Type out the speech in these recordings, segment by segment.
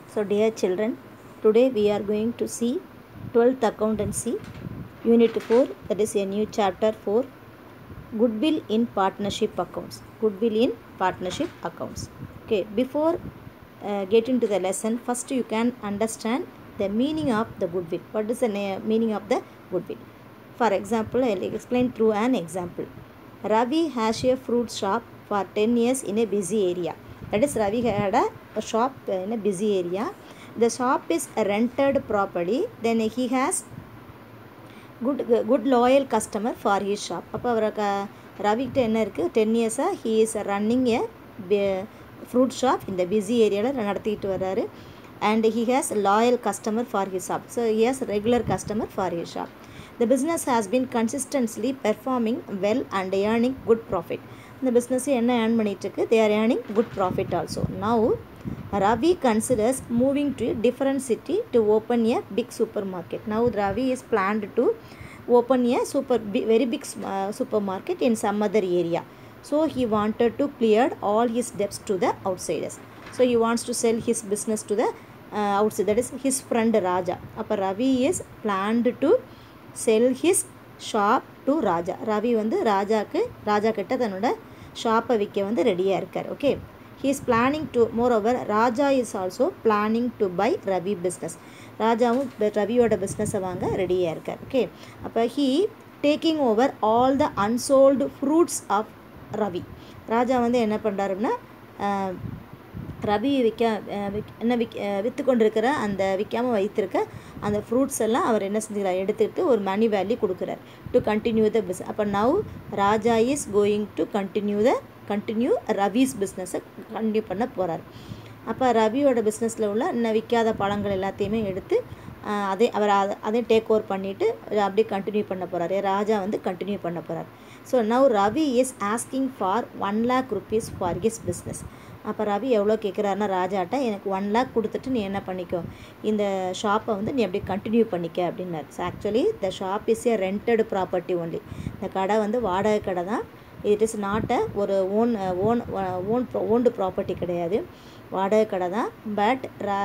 So, dear children, today we are going to see 12th accountancy, unit 4, that is a new chapter 4 goodwill in partnership accounts. Goodwill in partnership accounts. Okay, before uh, getting to the lesson, first you can understand the meaning of the goodwill. What is the na- meaning of the goodwill? For example, I'll explain through an example. Ravi has a fruit shop for 10 years in a busy area. That is, Ravi had a, a shop in a busy area. The shop is rented properly. Then he has good good loyal customer for his shop அப்போ அவரை க ரவிக்கிட்ட என்ன இருக்குது ten இயர்ஸாக he is running a fruit shop இந்த busy ஏரியாவில் நடத்திக்கிட்டு வர்றாரு and he has loyal customer for his shop so he has regular customer for his shop the business has been consistently performing well and earning good profit இந்த business என்ன earn பண்ணிகிட்ருக்கு they are earning good profit also now Ravi considers moving to a different city to open a big supermarket. Now Ravi is planned to open a super bi- very big uh, supermarket in some other area. So he wanted to clear all his debts to the outsiders. So he wants to sell his business to the uh, outside. That is his friend Raja. அப்போ Ravi is planned to sell his shop to Raja Ravi வந்து ராஜாக்கு ராஜா கிட்ட தன்னோட ஷாப்பை விற்க வந்து ரெடியாக இருக்கார் okay he is planning to more over Raja is also planning to buy Ravi business ராஜாவும் ரவியோட பிஸ்னஸை வாங்க ரெடியாக இருக்கார் ஓகே அப்போ he taking over all the unsold fruits of Ravi Raja வந்து என்ன பண்ணுறாருன்னா ரவி விற்க என்ன விக் விற்று கொண்டிருக்கிற அந்த விற்காமல் வைத்திருக்க அந்த ஃப்ரூட்ஸ் எல்லாம் அவர் என்ன செஞ்சுக்கிறார் எடுத்துக்கிட்டு ஒரு மணி வேல்யூ கொடுக்குறார் டு கண்டினியூ த பிஸ் அப்போ now Raja is going to continue the continue Ravi's பிஸ்னஸை கண்டினியூ பண்ண போகிறார் அப்போ ரவியோட பிஸ்னஸில் உள்ள இன்னும் விற்காத பழங்கள் எல்லாத்தையுமே எடுத்து அதே அவர் அதை அதையும் டேக் ஓவர் பண்ணிவிட்டு அப்படியே கண்டினியூ பண்ண போகிறாரு ராஜா வந்து கண்டினியூ பண்ண போகிறார் so now Ravi is asking for one lakh rupees for his business அப்போ ரவி எவ்வளோ கேட்குறாருன்னா ராஜாட்ட எனக்கு ஒன் லேக் கொடுத்துட்டு நீ என்ன பண்ணிக்கோ இந்த ஷாப்பை வந்து நீ அப்படியே கண்டினியூ பண்ணிக்க அப்படின்னாரு so actually the shop is a rented property only இந்த கடை வந்து வாடகை கடை தான் இட் இஸ் நாட் அ ஒரு own own own owned property கிடையாது வாடகை கடை தான் but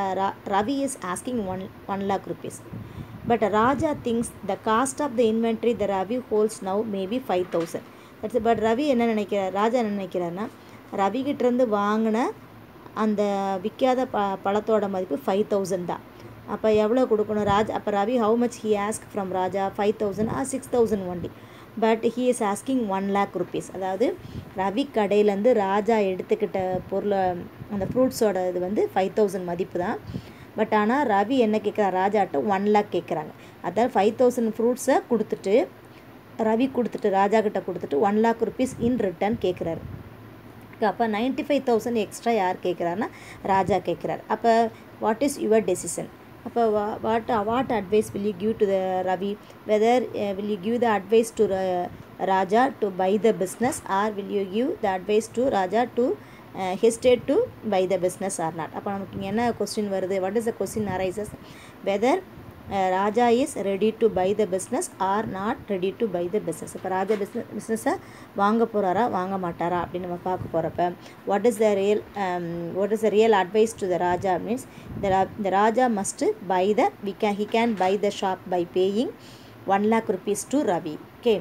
Ravi is asking one one lakh rupees but Raja thinks the cost of the inventory the Ravi holds now maybe five thousand that's but Ravi என்ன நினைக்கிறார் ராஜா என்ன நினைக்கிறாருன்னா ரவிகிட்டேருந்து வாங்கின அந்த விற்காத ப பழத்தோட மதிப்பு ஃபைவ் தௌசண்ட் தான் அப்போ எவ்வளோ கொடுக்கணும் ராஜ் அப்போ Ravi how much he ask from Raja five thousand ah six thousand only but he is asking one lakh rupees அதாவது ரவி கடையிலேருந்து ராஜா எடுத்துக்கிட்ட பொருளை அந்த ஃப்ரூட்ஸோட இது வந்து ஃபைவ் தௌசண்ட் மதிப்பு தான் பட் ஆனால் ரவி என்ன கேட்குறான் ராஜாட்ட ஒன் லேக் கேட்குறாங்க அதாவது ஃபைவ் தௌசண்ட் ஃப்ரூட்ஸை கொடுத்துட்டு ரவி கொடுத்துட்டு ராஜா கிட்ட கொடுத்துட்டு one lakh rupees in return கேட்குறாரு அப்போ நைன்ட்டி ஃபைவ் தௌசண்ட் எக்ஸ்ட்ரா யார் கேட்குறாருன்னா ராஜா கேட்குறாரு அப்போ வாட் இஸ் யுவர் டெசிஷன் அப்போ what what advice will you give to the Ravi whether will you give the advice to Raja to buy the business or will you give the advice to Raja to hesitate to buy the business or not அப்போ நமக்கு இங்கே என்ன question வருது what is the question arises whether Raja is ready to buy the business or not ready to buy the business இப்போ Raja business பிஸ்னஸை வாங்க போகிறாரா வாங்க மாட்டாரா அப்படின்னு நம்ம பார்க்க போகிறப்ப what is the real what is the real advice to the Raja means the the Raja must buy the we can he can buy the shop by paying one lakh rupees to Ravi okay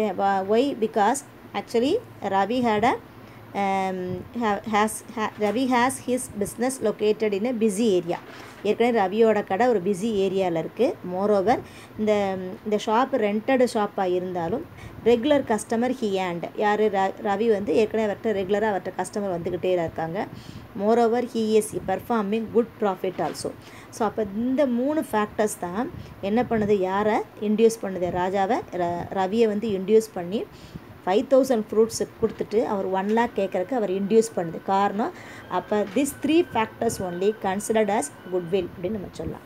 why because actually Ravi had a um, has ha, Ravi has his business located in a busy area ஏற்கனவே ரவியோட கடை ஒரு busy ஏரியாவில் இருக்குது moreover இந்த இந்த shop rented ஷாப்பாக இருந்தாலும் regular customer he and யார் ரவி வந்து ஏற்கனவே அவர்கிட்ட ரெகுலராக அவர்கிட்ட கஸ்டமர் வந்துக்கிட்டே இருக்காங்க moreover he is performing good profit also so அப்போ இந்த மூணு ஃபேக்டர்ஸ் தான் என்ன பண்ணுது யாரை இன்டியூஸ் பண்ணுது ராஜாவை ரவியை வந்து இன்டியூஸ் பண்ணி ஃபைவ் தௌசண்ட் ஃப்ரூட்ஸ் கொடுத்துட்டு அவர் ஒன் லேக் கேட்குறக்கு அவர் இன்டியூஸ் பண்ணுது காரணம் அப்போ this three factors only considered as goodwill அப்படின்னு நம்ம சொல்லலாம்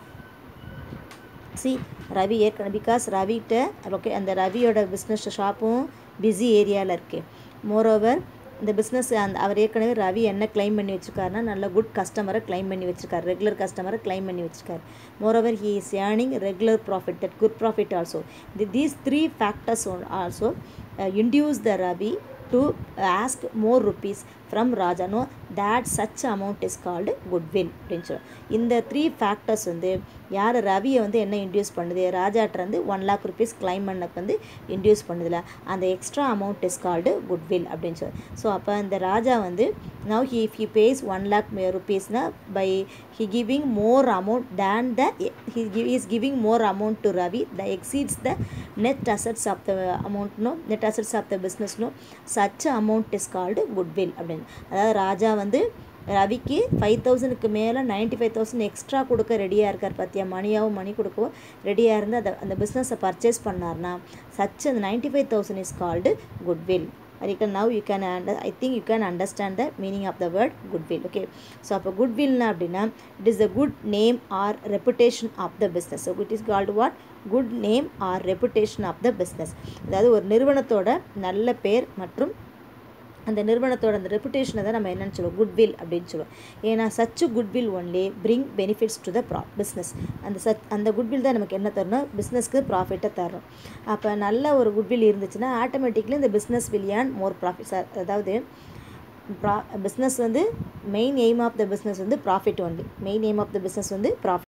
சி ரவி ஏற்கனவே பிகாஸ் ரவிகிட்ட ஓகே அந்த ரவியோட பிஸ்னஸ் ஷாப்பும் பிஸி ஏரியாவில் இருக்குது மோரோவர் இந்த பிஸ்னஸ் அந்த அவர் ஏற்கனவே ரவி என்ன கிளைம் பண்ணி வச்சுருக்காருன்னா நல்ல குட் கஸ்டமரை கிளைம் பண்ணி வச்சுருக்காரு ரெகுலர் கஸ்டமரை கிளைம் பண்ணி வச்சுருக்காரு moreover he is earning regular profit that good profit also the these three factors also induce the Ravi to ask more rupees from Raja no that such amount is called goodwill அப்படின்னு சொல்லுவோம் இந்த three factors வந்து யார் ரவியை வந்து என்ன induce பண்ணுது ராஜாட்ட வந்து ஒன் லேக் ருபீஸ் கிளைம் பண்ணக்கு வந்து இன்டியூஸ் பண்ணுதில்ல அந்த extra amount is called goodwill அப்படின்னு சொல்லி ஸோ அப்போ இந்த ராஜா வந்து now he if he pays one lakh ருபீஸ்னால் by he giving more amount then the he give is giving more amount to Ravi the exceeds the net assets of the அமௌண்ட்னோ net assets of the பிஸ்னஸ்னோ such amount is called goodwill அப்படின்னு அதாவது ராஜா வந்து ரவிக்கு five தௌசண்ட்க்கு மேலே ninety five thousand extra கொடுக்க ரெடியாக இருக்கார் பார்த்தியா மணியாகவும் மணி கொடுக்கவும் ரெடியாக இருந்து அதை அந்த பிஸ்னஸை பர்ச்சேஸ் பண்ணார்னா சச் அந்த ninety five thousand is called goodwill you can now you can under, I think you can understand the meaning of the word goodwill okay so அப்போ goodwillனா அப்படின்னா it is the good name or reputation of the business so it is called what good name or reputation of the business அதாவது ஒரு நிறுவனத்தோட நல்ல பேர் மற்றும் அந்த நிறுவனத்தோட அந்த ரெப்புடேஷனை தான் நம்ம என்னென்னு சொல்லுவோம் குட்வில் அப்படின்னு சொல்லுவோம் ஏன்னா such goodwill only bring benefits to the pro business அந்த சச் அந்த குட்வில் தான் நமக்கு என்ன தரணும் பிஸ்னஸ்க்கு ப்ராஃபிட்டை தரும் அப்போ நல்ல ஒரு குட்வில் இருந்துச்சுன்னா ஆட்டோமேட்டிக்லி இந்த business will earn more profit அதாவது ப்ரா பிஸ்னஸ் வந்து main aim of the business வந்து profit only main aim of the business வந்து ப்ராஃபிட்